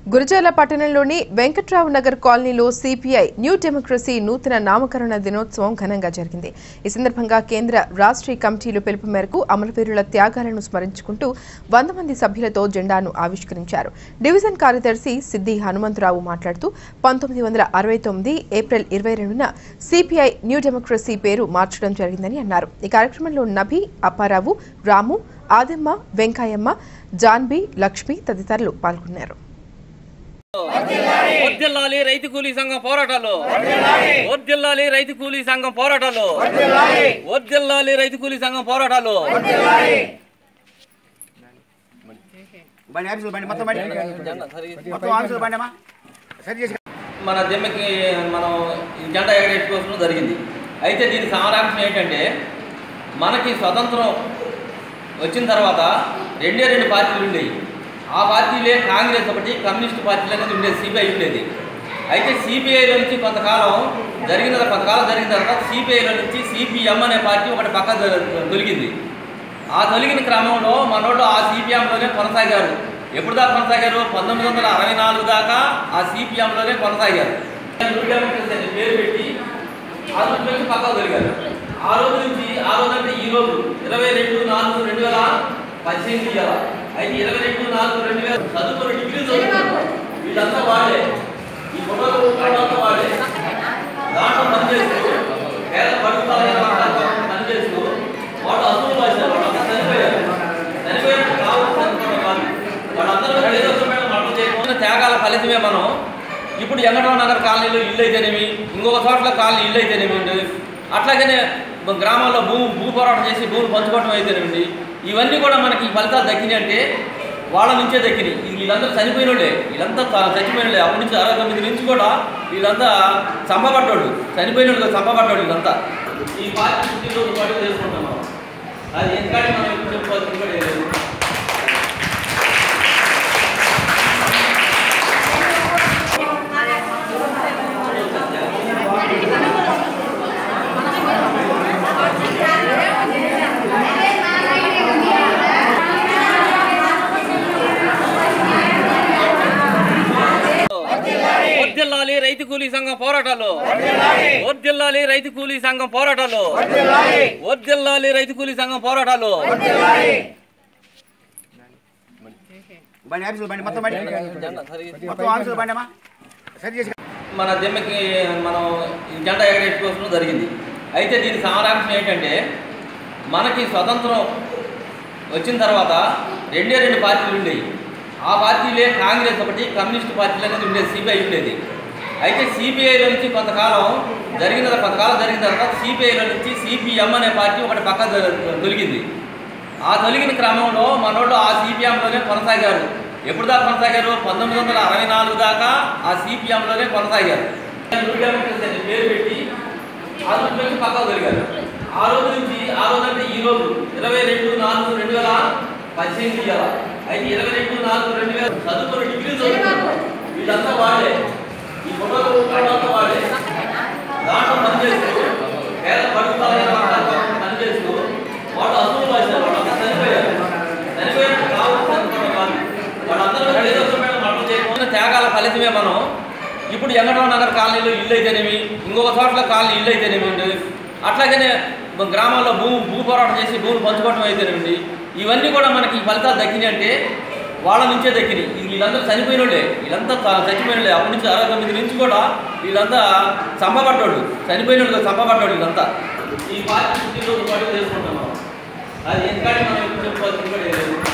గురజాల పట్టణంలోని వెంకట్రావు నగర్ కాలనీలో CPI new democracy నూతన నామకరణ దినోత్సవం ఘనంగా జరిగింది ఈ సందర్భంగా కేంద్ర రాష్ట్రీయ కమిటీలు పిలుపు మేరకు అమరవీరుల త్యాగాలను స్మరించుకుంటూ వంద మంది సభ్యులతో జెండాను ఆవిష్కరించారు డివిజన్ కార్యదర్శి సిద్ది హనుమంతరావు మాట్లాడుతూ పంతొమ్మిది వందల అరవై తొమ్మిది ఏప్రిల్ ఇరవై రెండున సిపిఐ న్యూ డెమోక్రసీ పేరు మార్చడం జరిగిందని అన్నారు ఈ కార్యక్రమంలో నభి అప్పారావు రాము ఆదెమ్మ వెంకాయమ్మ జాన్బి లక్ష్మి తదితరులు పాల్గొన్నారు వర్ధిల్లాలి రైతు కూలీ సంఘం పోరాటాలు వర్ధిల్లాలి రైతు కూలీ సంఘం పోరాటాలు వర్ధిల్లాలి రైతు కూలీ సంఘం పోరాటాలు బండి ఆఫీసులో బండి మొత్తం బండి మొత్తం ఆఫీసులో బండి అమ్మా సరి చేసి మన దిమ్మకి మనం ఈ జెండా ఎగరేసుకోవడం జరిగింది అయితే దీని సారాంశం ఏంటంటే మనకి స్వతంత్రం వచ్చిన తర్వాత రెండే రెండు పార్టీలు ఉండేవి ఆ పార్టీలే కాంగ్రెస్ ఒకటి కమ్యూనిస్ట్ పార్టీలు అనేది ఉండేది సిపిఐ ఉండేది అయితే సిపిఐలో నుంచి కొంతకాలం జరిగిన కొంతకాలం జరిగిన తర్వాత సిపిఐలో నుంచి సిపిఎం అనే పార్టీ ఒకటి పక్క తొలగింది ఆ తొలగిన క్రమంలో మనోళ్ళు ఆ సిపిఎంలోనే కొనసాగారు ఎప్పుడు దాకా కొనసాగారు పంతొమ్మిది వందల అరవై నాలుగు దాకా ఆ సిపిఎంలోనే కొనసాగారు న్యూ డెమోక్రసీ అనే పేరు పెట్టి ఆ రోజు నుంచి పక్కకు తొలగారు ఆ రోజు నుంచి ఆ రోజు అంటే ఈ రోజు ఇరవై రెండు నాలుగు రెండు వేల పద్దెనిమిది ఇవాళ. అయితే ఇరవై రెండు నాలుగు రెండు వేల చదువుకుని డిగ్రీ చదువుకున్నారు వీళ్ళంతా వాళ్ళే ఈ ఫోటోలు వాళ్ళంతా వాళ్ళే దాంట్లో పనిచేస్తూ పేద పడుకోవాలి పనిచేస్తూ వాళ్ళు అసలు రాశారు వాళ్ళంతా చనిపోయారు చనిపోయినట్టు కావచ్చు అనుకోవడం కాదు వాళ్ళందరూ ఏదో ఒక రకమైన మరణం చేయకుండా త్యాగాల ఫలితమే మనం ఇప్పుడు ఎంగటరావు నగర్ కాలనీలో ఇల్లు అయితేనేమి ఇంకొక చోట్ల కాలనీ ఇల్లు అయితేనేమి ఉండేది అట్లాగనే గ్రామాల్లో భూమి భూ పోరాటం చేసి భూమి పంచుకోవడం అయితేనేమి ఇవన్నీ కూడా మనకి ఈ ఫలితాలు దక్కినాయి అంటే వాళ్ళ నుంచే దక్కినాయి ఇది వీళ్ళందరూ చనిపోయిన వాళ్ళే వీళ్ళంతా త- చచ్చిపోయిన వాళ్ళే అప్పటి నుంచి అరవై తొమ్మిది నుంచి కూడా వీళ్ళంతా చంపబడ్డాడు చనిపోయిన వాళ్ళు చంపబడ్డాడు వీళ్ళంతా ఈ పార్టీ పుట్టినరోజు పాటు చేసుకుంటున్నాం అది ఎందుకంటే మనం ఇప్పుడు చెప్పుకోవాల్సింది కూడా ఏం లేదు వర్ధిల్లాలి రైతు కూలీ సంఘం పోరాటాలు వర్ధిల్లాలి రైతు కూలీ సంఘం పోరాటాలు వర్ధిల్లాలి రైతు కూలీ సంఘం పోరాటాలు బండి ఆఫీసులో బండి మొత్తం బండి మొత్తం ఆఫీసులో బండి అమ్మా సరి చేసి మన దిమ్మకి మనం ఈ జెండా ఎగరేసుకోవడం జరిగింది అయితే దీని సారాంశం ఏంటంటే మనకి స్వతంత్రం వచ్చిన తర్వాత రెండే రెండు పార్టీలు ఉండేవి ఆ పార్టీలే కాంగ్రెస్ ఒకటి కమ్యూనిస్ట్ పార్టీలు అనేది ఉండేది సిపిఐ ఉండేది అయితే సిపిఐలో నుంచి కొంతకాలం జరిగిన కొంతకాలం జరిగిన తర్వాత సిపిఐలో నుంచి సిపిఎం అనే పార్టీ ఒకటి పక్క తొలగింది ఆ తొలగిన క్రమంలో మనోళ్ళు ఆ సిపిఎంలోనే కొనసాగారు ఎప్పుడు దాకా కొనసాగారు పంతొమ్మిది వందల అరవై నాలుగు దాకా ఆ సిపిఎంలోనే కొనసాగారు న్యూ డెమోక్రసీ అనే పేరు పెట్టి ఆ రోజు నుంచి పక్కకు తొలగారు ఆ రోజు నుంచి ఆ రోజు అంటే ఈ రోజు ఇరవై రెండు నాలుగు రెండు వేల పద్దెనిమిది ఇవాళ. అయితే ఇరవై రెండు నాలుగు రెండు వేల చదువుకుని డిగ్రీ చదువుకున్నారు వీళ్ళంతా వాళ్ళే ఈ ఫోటోలు వాళ్ళంతా వాళ్ళే దాంట్లో పనిచేస్తూ పేద పడుకోవాలి పనిచేస్తూ వాళ్ళు అసలు రాశారు వాళ్ళంతా చనిపోయారు చనిపోయినట్టు కావచ్చు అనుకోవడం కాదు వాళ్ళందరూ ఏదో ఒక రకమైన మరణం చేయకుండా త్యాగాల ఫలితమే మనం ఇప్పుడు ఎంగటరావు నగర్ కాలనీలో ఇల్లు అయితేనేమి ఇంకొక చోట్ల కాలనీ ఇల్లు అయితేనేమి ఉండేది అట్లాగనే గ్రామాల్లో భూమి భూ పోరాటం చేసి భూమి పంచుకోవడం అయితేనేమి ఇవన్నీ కూడా మనకి ఈ ఫలితాలు దక్కినాయి అంటే వాళ్ళ నుంచే దక్కినాయి ఇది వీళ్ళందరూ చనిపోయిన వాళ్ళే వీళ్ళంతా త- చచ్చిపోయిన వాళ్ళే అప్పటి నుంచి అరవై తొమ్మిది నుంచి కూడా వీళ్ళంతా చంపబడ్డాడు చనిపోయిన వాళ్ళు చంపబడ్డాడు వీళ్ళంతా ఈ పార్టీ పుట్టినరోజు పాటు చేసుకుంటున్నాం అది ఎందుకంటే మనం ఇప్పుడు చెప్పుకోవాల్సింది కూడా ఏం లేదు